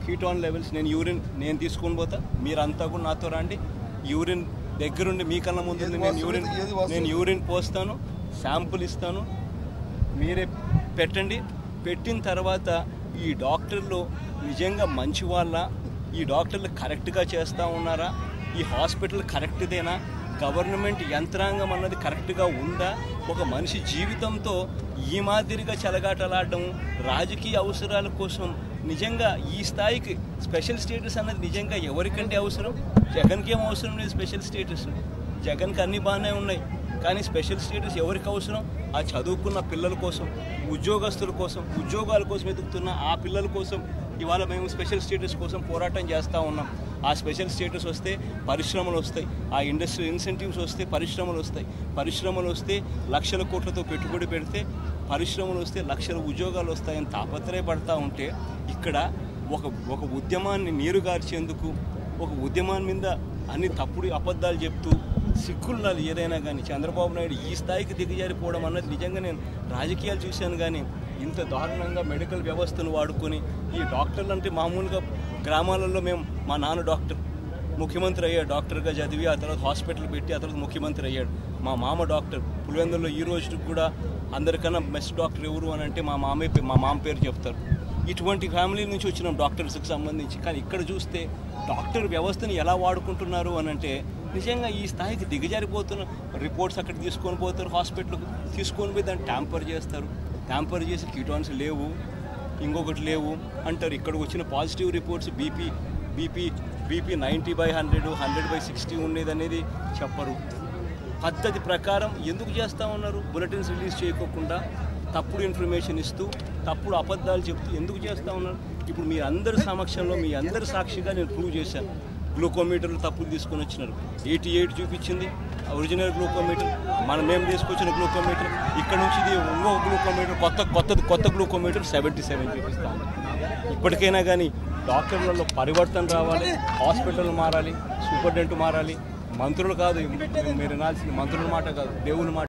కీటాన్ levels నేను urine నేను తీసుకొని పోతా మీరంతా కూడా నాతో రండి యూరిన్ దగ్గరుండి మీ కళ్ళ ముందు ఏది నేను యూరిన్ వాస్తవం, ఏది వాస్తవం? నేను యూరిన్ పోస్తాను శాంపుల్ ఇస్తాను మీరే పెట్టండి పెట్టిన తర్వాత ఈ డాక్టర్లు నిజంగా మంచి వాళ్ళ ఈ డాక్టర్లు కరెక్ట్గా చేస్తూ ఉన్నారా ఈ హాస్పిటల్ కరెక్ట్దేనా గవర్నమెంట్ యంత్రాంగం అన్నది కరెక్ట్గా ఉందా ఒక మనిషి జీవితంతో ఈ మాదిరిగా చెలగాటలాడడం రాజకీయ అవసరాల కోసం నిజంగా ఈ స్థాయికి స్పెషల్ స్టేటస్ అన్నది నిజంగా ఎవరికంటే అవసరం జగన్కి ఏం అవసరం లేదు స్పెషల్ స్టేటస్ జగన్కి అన్ని బాగానే ఉన్నాయి కానీ స్పెషల్ స్టేటస్ ఎవరికి అవసరం ఆ చదువుకున్న పిల్లల కోసం ఉద్యోగస్తుల కోసం ఉద్యోగాల కోసం ఎదుగుతున్న ఆ పిల్లల కోసం ఇవాళ మేము స్పెషల్ స్టేటస్ కోసం పోరాటం చేస్తూ ఉన్నాం ఆ స్పెషల్ స్టేటస్ వస్తే పరిశ్రమలు వస్తాయి ఆ ఇండస్ట్రీ ఇన్సెంటివ్స్ వస్తే పరిశ్రమలు వస్తాయి పరిశ్రమలు వస్తే లక్షల కోట్లతో పెట్టుబడి పెడితే పరిశ్రమలు వస్తే లక్షల ఉద్యోగాలు వస్తాయని తాపత్రయపడతా ఉంటే ఇక్కడ ఒక ఒక ఉద్యమాన్ని నీరుగార్చేందుకు ఒక ఉద్యమాన్ని మీద అన్ని తప్పుడు అబద్ధాలు చెప్తూ సిగ్గులు ఏదైనా కానీ చంద్రబాబు నాయుడు ఈ స్థాయికి దిగజారిపోవడం అన్నది నిజంగా నేను రాజకీయాలు చూశాను కానీ ఇంత దారుణంగా మెడికల్ వ్యవస్థను వాడుకొని ఈ డాక్టర్లు అంటే మామూలుగా గ్రామాలలో మేము మా నాన్న డాక్టర్ ముఖ్యమంత్రి అయ్యాడు డాక్టర్గా చదివి ఆ తర్వాత హాస్పిటల్ పెట్టి ఆ తర్వాత ముఖ్యమంత్రి అయ్యాడు మా మామ డాక్టర్ పులివెందుల్లో ఈ రోజుకి కూడా అందరికన్నా బెస్ట్ డాక్టర్ ఎవరు అని అంటే మా మామయ్య పే- మా మామ పేరు చెప్తారు ఇటువంటి ఫ్యామిలీ నుంచి వచ్చిన డాక్టర్స్కి సంబంధించి కానీ ఇక్కడ చూస్తే డాక్టర్ వ్యవస్థని ఎలా వాడుకుంటున్నారు అని అంటే నిజంగా ఈ స్థాయికి దిగజారిపోతున్న రిపోర్ట్స్ అక్కడ తీసుకొని పోతారు హాస్పిటల్కి తీసుకొని పోయి దాన్ని ట్యాంపర్ చేస్తారు ట్యాంపర్ చేసి కీటాన్స్ లేవు ఇంకొకటి లేవు అంటారు ఇక్కడికి వచ్చిన positive reports BP BP BP ninety by hundred hundred by sixty ఉండేది అనేది చెప్పరు పద్ధతి ప్రకారం ఎందుకు చేస్తూ ఉన్నారు బులెటిన్స్ రిలీజ్ చేయకోకుండా తప్పుడు ఇన్ఫర్మేషన్ ఇస్తూ తప్పుడు అబద్ధాలు చెప్తూ ఎందుకు చేస్తూ ఉన్నారు ఇప్పుడు మీ అందరి సమక్షంలో మీ అందరి సాక్షిగా నేను ప్రూవ్ చేశాను గ్లూకోమీటర్లు తప్పులు తీసుకొని వచ్చినారు ఎయిటీ ఎయిట్ చూపించింది ఒరిజినల్ గ్లూకోమీటర్ మనం మేము తీసుకొచ్చిన గ్లూకోమీటర్ ఇక్కడ నుంచి ఇది ఇంకో గ్లూకోమీటర్ కొత్త కొత్తది కొత్త గ్లూకోమీటర్ సెవెంటీ సెవెన్ చూపిస్తాం ఇప్పటికైనా కానీ డాక్టర్లలో పరివర్తన రావాలి హాస్పిటల్ మారాలి సూపరింటెండెంట్ మారాలి మంత్రులు కాదు మీరు వినాల్సింది మంత్రుల మాట కాదు దేవుని మాట